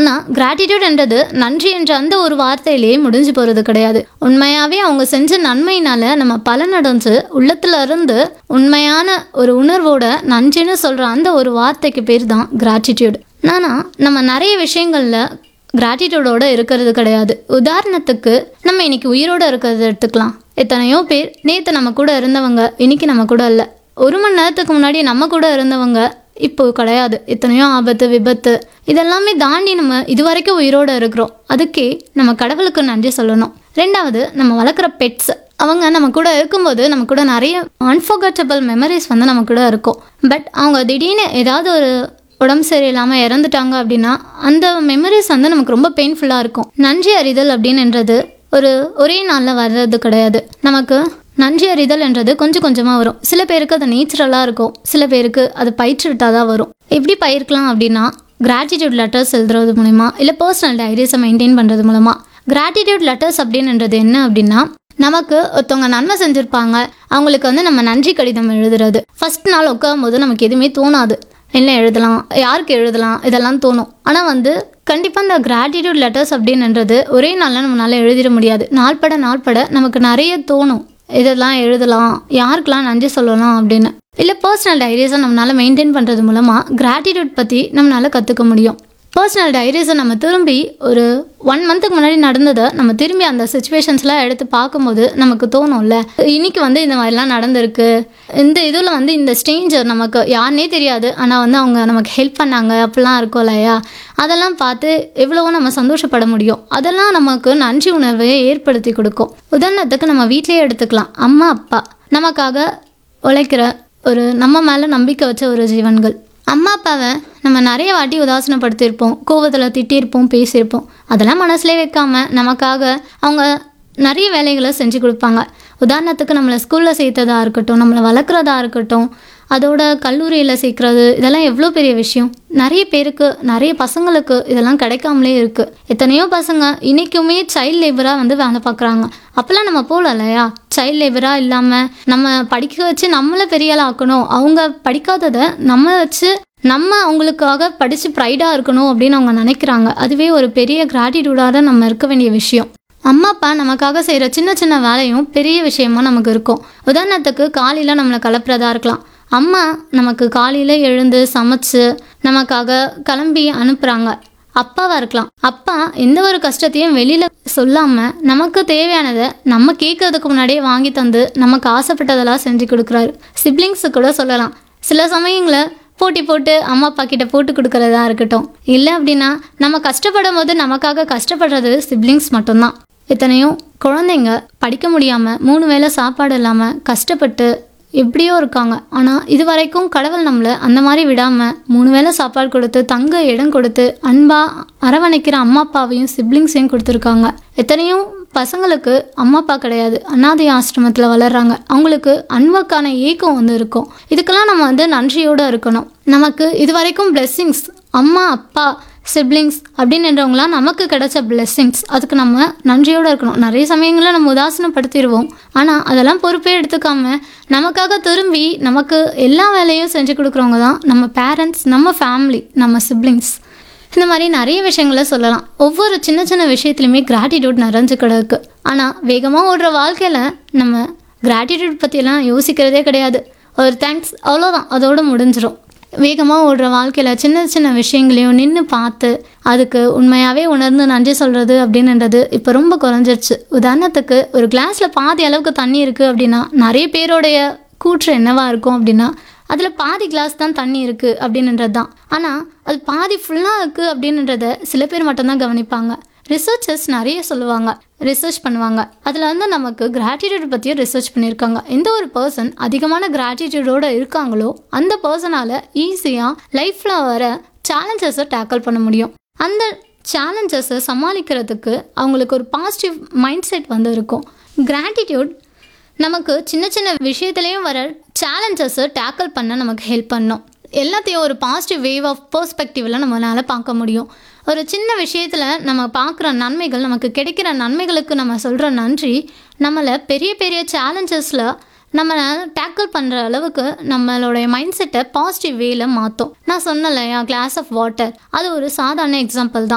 ஆனால் கிராட்டிடியூட்ன்றது நன்றி என்ற அந்த ஒரு வார்த்தையிலேயே முடிஞ்சு போகிறது கிடையாது உண்மையாகவே அவங்க செஞ்ச நன்மையினால நம்ம பலனடைஞ்சு உள்ளத்துல இருந்து உண்மையான ஒரு உணர்வோட நன்றின்னு சொல்கிற அந்த ஒரு வார்த்தைக்கு பேர் தான் கிராட்டிடியூட் நானா நம்ம நிறைய விஷயங்களில் கிராட்டிடியூடோட இருக்கிறது கிடையாது உதாரணத்துக்கு நம்ம இன்னைக்கு உயிரோட இருக்கிறத எடுத்துக்கலாம் எத்தனையோ பேர் நேற்று நம்ம கூட இருந்தவங்க இன்னைக்கு நம்ம கூட இல்லை ஒரு மணி நேரத்துக்கு முன்னாடி நம்ம கூட இருந்தவங்க இப்போ கிடையாது எத்தனையோ ஆபத்து விபத்து இதெல்லாமே தாண்டி நம்ம இது வரைக்கும் உயிரோட இருக்கிறோம் அதுக்கே நம்ம கடவுளுக்கு நன்றி சொல்லணும் ரெண்டாவது நம்ம வளர்க்குற பெட்ஸ் அவங்க நம்ம கூட இருக்கும்போது நம்ம கூட நிறைய அன்ஃபர்கட்டபிள் மெமரிஸ் வந்து நம்ம கூட இருக்கும் பட் அவங்க திடீர்னு ஏதாவது ஒரு உடம்பு சரியில்லாமல் இறந்துட்டாங்க அப்படின்னா அந்த மெமரிஸ் வந்து நமக்கு ரொம்ப பெயின்ஃபுல்லாக இருக்கும் நன்றி அறிதல் அப்படின்றது ஒரு ஒரே நாளில் வர்றது கிடையாது நமக்கு நன்றி அறிதல் என்றது கொஞ்சம் கொஞ்சமாக வரும் சில பேருக்கு அது நேச்சுரலாக இருக்கும் சில பேருக்கு அது பயிற்றுவிட்டால் தான் வரும் எப்படி பயிர்க்கலாம் அப்படின்னா கிராட்டிடியூட் லெட்டர்ஸ் எழுதுறது மூலிமா இல்லை பர்சனல் டைரிஸை மெயின்டைன் பண்ணுறது மூலமா கிராட்டிடியூட் லெட்டர்ஸ் அப்படின்றது என்ன அப்படின்னா நமக்கு ஒருத்தவங்க நன்மை செஞ்சுருப்பாங்க அவங்களுக்கு வந்து நம்ம நன்றி கடிதம் எழுதுறது ஃபர்ஸ்ட் நாள் உட்காரும் போது நமக்கு எதுவுமே தோணாது என்ன எழுதலாம் யாருக்கு எழுதலாம் இதெல்லாம் தோணும் ஆனால் வந்து கண்டிப்பாக இந்த கிராட்டிடியூட் லெட்டர்ஸ் அப்படின்றது ஒரே நாளில் நம்மளால எழுதிட முடியாது நாள்பட நாள்பட நமக்கு நிறைய தோணும் இதெல்லாம் எழுதலாம் யாருக்கெல்லாம் நன்றி சொல்லலாம் அப்படின்னு இல்லை பர்சனல் டைரிஸை நம்மளால் மெயின்டைன் பண்ணுறது மூலமாக கிராட்டிடியூட் பற்றி நம்மளால் கற்றுக்க முடியும் பர்சனல் டைரிஸை நம்ம திரும்பி ஒரு ஒன் மந்த்துக்கு முன்னாடி நடந்ததை நம்ம திரும்பி அந்த சுச்சுவேஷன்ஸ்லாம் எடுத்து பார்க்கும்போது நமக்கு தோணும்ல இன்னைக்கு வந்து இந்த மாதிரிலாம் நடந்திருக்கு இந்த இதில் வந்து இந்த ஸ்ட்ரேஞ்சர் நமக்கு யாருனே தெரியாது ஆனால் வந்து அவங்க நமக்கு ஹெல்ப் பண்ணாங்க அப்படிலாம் இருக்கும் இல்லையா அதெல்லாம் பார்த்து எவ்வளவோ நம்ம சந்தோஷப்பட முடியும் அதெல்லாம் நமக்கு நன்றி உணர்வை ஏற்படுத்தி கொடுக்கும் உதாரணத்துக்கு நம்ம வீட்டிலேயே எடுத்துக்கலாம் அம்மா அப்பா நமக்காக உழைக்கிற ஒரு நம்ம மேலே நம்பிக்கை வச்ச ஒரு ஜீவன்கள் அம்மா அப்பாவை நம்ம நிறைய வாட்டி உதாசனப்படுத்தியிருப்போம் கோவத்தில் திட்டியிருப்போம் பேசியிருப்போம் அதெல்லாம் மனசுலே வைக்காம நமக்காக அவங்க நிறைய வேலைகளை செஞ்சு கொடுப்பாங்க உதாரணத்துக்கு நம்மளை ஸ்கூலில் சேர்த்ததா இருக்கட்டும் நம்மளை வளர்க்குறதா இருக்கட்டும் அதோட கல்லூரியில் சேர்க்குறது இதெல்லாம் எவ்வளோ பெரிய விஷயம் நிறைய பேருக்கு நிறைய பசங்களுக்கு இதெல்லாம் கிடைக்காமலே இருக்குது எத்தனையோ பசங்க இன்றைக்குமே சைல்ட் லேபராக வந்து வேலை பார்க்குறாங்க அப்போல்லாம் நம்ம போகல இல்லையா சைல்ட் லேபராக இல்லாமல் நம்ம படிக்க வச்சு நம்மளை பெரிய ஆள் ஆக்கணும் அவங்க படிக்காததை நம்ம வச்சு நம்ம அவங்களுக்காக படித்து ப்ரைடாக இருக்கணும் அப்படின்னு அவங்க நினைக்கிறாங்க அதுவே ஒரு பெரிய கிராட்டிடியூடாக நம்ம இருக்க வேண்டிய விஷயம் அம்மா அப்பா நமக்காக செய்கிற சின்ன சின்ன வேலையும் பெரிய விஷயமா நமக்கு இருக்கும் உதாரணத்துக்கு காலையில் நம்மளை கலப்புறதா இருக்கலாம் அம்மா நமக்கு காலையில் எழுந்து சமைச்சு நமக்காக கிளம்பி அனுப்புகிறாங்க அப்பாவாக இருக்கலாம் அப்பா எந்த ஒரு கஷ்டத்தையும் வெளியில் சொல்லாமல் நமக்கு தேவையானதை நம்ம கேட்கறதுக்கு முன்னாடியே வாங்கி தந்து நமக்கு ஆசைப்பட்டதெல்லாம் செஞ்சு கொடுக்குறாரு சிப்ளிங்ஸு கூட சொல்லலாம் சில சமயங்களில் போட்டி போட்டு அம்மா அப்பா கிட்ட போட்டு கொடுக்கறதா இருக்கட்டும் இல்லை அப்படின்னா நம்ம கஷ்டப்படும் போது நமக்காக கஷ்டப்படுறது சிப்ளிங்ஸ் மட்டும்தான் எத்தனையோ குழந்தைங்க படிக்க முடியாமல் மூணு வேளை சாப்பாடு இல்லாமல் கஷ்டப்பட்டு எப்படியோ இருக்காங்க ஆனால் இது வரைக்கும் கடவுள் நம்மளை அந்த மாதிரி விடாமல் மூணு வேளை சாப்பாடு கொடுத்து தங்க இடம் கொடுத்து அன்பாக அரவணைக்கிற அம்மா அப்பாவையும் சிப்ளிங்ஸையும் கொடுத்துருக்காங்க எத்தனையோ பசங்களுக்கு அம்மா அப்பா கிடையாது அனாதை ஆசிரமத்தில் வளர்றாங்க அவங்களுக்கு அன்புக்கான ஏக்கம் வந்து இருக்கும் இதுக்கெல்லாம் நம்ம வந்து நன்றியோடு இருக்கணும் நமக்கு இது வரைக்கும் பிளெஸ்ஸிங்ஸ் அம்மா அப்பா சிப்ளிங்ஸ் அப்படின்றவங்களாம் நமக்கு கிடைச்ச பிளெஸ்ஸிங்ஸ் அதுக்கு நம்ம நன்றியோடு இருக்கணும் நிறைய சமயங்களில் நம்ம உதாசனப்படுத்திடுவோம் ஆனால் அதெல்லாம் பொறுப்பே எடுத்துக்காம நமக்காக திரும்பி நமக்கு எல்லா வேலையும் செஞ்சு கொடுக்குறவங்க தான் நம்ம பேரண்ட்ஸ் நம்ம ஃபேமிலி நம்ம சிப்ளிங்ஸ் இந்த மாதிரி நிறைய விஷயங்களை சொல்லலாம் ஒவ்வொரு சின்ன சின்ன விஷயத்துலையுமே கிராட்டிடியூட் நிறைஞ்சு கிடக்கு ஆனால் வேகமாக ஓடுற வாழ்க்கையில் நம்ம கிராட்டிடியூட் பற்றியெல்லாம் யோசிக்கிறதே கிடையாது ஒரு தேங்க்ஸ் அவ்வளோதான் அதோடு முடிஞ்சிடும் வேகமாக ஓடுற வாழ்க்கையில் சின்ன சின்ன விஷயங்களையும் நின்று பார்த்து அதுக்கு உண்மையாகவே உணர்ந்து நன்றி சொல்கிறது அப்படின்றது இப்போ ரொம்ப குறைஞ்சிருச்சு உதாரணத்துக்கு ஒரு கிளாஸில் பாதி அளவுக்கு தண்ணி இருக்குது அப்படின்னா நிறைய பேருடைய கூற்று என்னவா இருக்கும் அப்படின்னா அதில் பாதி கிளாஸ் தான் தண்ணி இருக்குது அப்படின்றது தான் ஆனால் அது பாதி ஃபுல்லாக இருக்குது அப்படின்றத சில பேர் மட்டும்தான் கவனிப்பாங்க ரிசர்ச்சர்ஸ் நிறைய சொல்லுவாங்க ரிசர்ச் பண்ணுவாங்க அதில் வந்து நமக்கு கிராட்டிடியூட் பற்றியும் ரிசர்ச் பண்ணியிருக்காங்க எந்த ஒரு பர்சன் அதிகமான கிராட்டிடியூடோடு இருக்காங்களோ அந்த பர்சனால் ஈஸியாக லைஃப்பில் வர சேலஞ்சஸை டேக்கிள் பண்ண முடியும் அந்த சேலஞ்சஸை சமாளிக்கிறதுக்கு அவங்களுக்கு ஒரு பாசிட்டிவ் மைண்ட் செட் வந்து இருக்கும் கிராட்டிடியூட் நமக்கு சின்ன சின்ன விஷயத்துலேயும் வர சேலஞ்சஸை டேக்கிள் பண்ண நமக்கு ஹெல்ப் பண்ணும் எல்லாத்தையும் ஒரு பாசிட்டிவ் வேவ் ஆஃப் பர்ஸ்பெக்டிவில் நம்மளால் பார்க்க முடியும் ஒரு சின்ன விஷயத்தில் நம்ம பார்க்குற நன்மைகள் நமக்கு கிடைக்கிற நன்மைகளுக்கு நம்ம சொல்கிற நன்றி நம்மளை பெரிய பெரிய சேலஞ்சஸில் நம்ம டேக்கிள் பண்ணுற அளவுக்கு நம்மளுடைய மைண்ட் செட்டை பாசிட்டிவ் வேல மாற்றும் நான் சொன்னேன் இல்லையா கிளாஸ் ஆஃப் வாட்டர் அது ஒரு சாதாரண எக்ஸாம்பிள் தான்